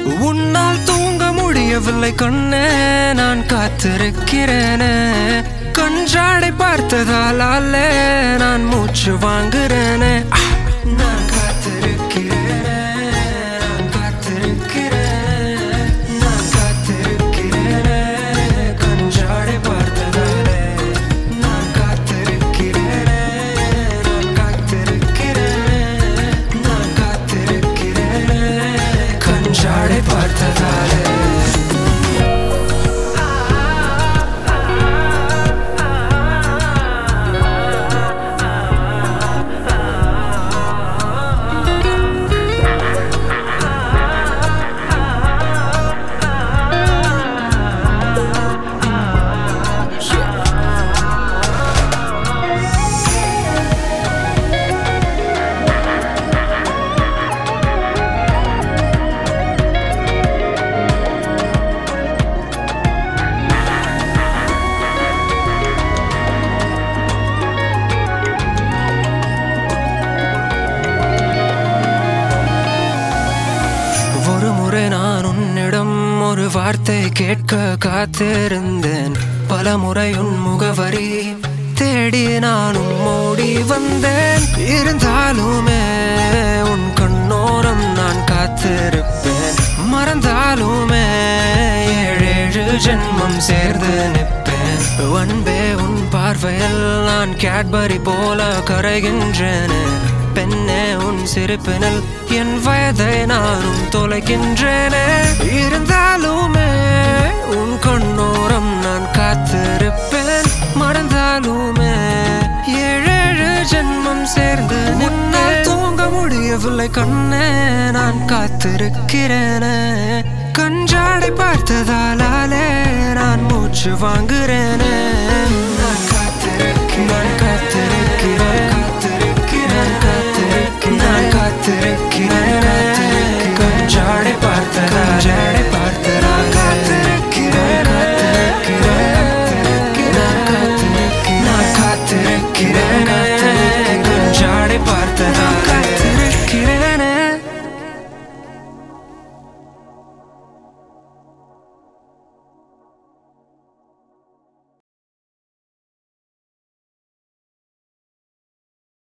உன்னால் தூங்க முடியவில்லை கண்ணே நான் காத்திருக்கிறேனே கஞ்சாடை பார்த்ததாலே நான் மூச்சு வாங்குறேனே ஆ, நான் காத்திருக்கிறேனே நான் காத்திருக்கிறேனே நான் காத்திருக்கிறேனே கஞ்சாடை பார்த்ததாலே நான் காத்திருக்கிறேனே நான் காத்திருக்கிறேனே நான் காத்திருக்கிறேனே கஞ்சாடை பார்த்ததாலே ஒரு முறை நான் உன்னிடம் ஒரு வார்த்தை கேட்க காத்திருந்தேன் பல முறை உன் முகவரி தேடி நானும் ஓடி வந்தேன் இருந்தாலுமே உன் கண்ணோரம் நான் காத்திருப்பேன் மறந்தாலுமே ஏழேழு ஜென்மம் சேர்ந்து நிற்பேன் அன்பே உன் பார்வையில் நான் கேட்பரி போல கரைகின்றேனே பெண்ணே உன் சிரிப்பினில் என் வயதை நானும் தொலைக்கின்றேனே இருந்தாலுமே உன் கண்ணோரம் நான் காத்திருப்பேன் மறந்தாலுமே ஏழேழு ஜென்மம் சேர்ந்து நின்னால் தூங்க முடியவில்லை கண்ணே நான் காத்திருக்கிறேனே கஞ்சாடை பார்த்ததாலே நான் மூச்சு வாங்குறேனே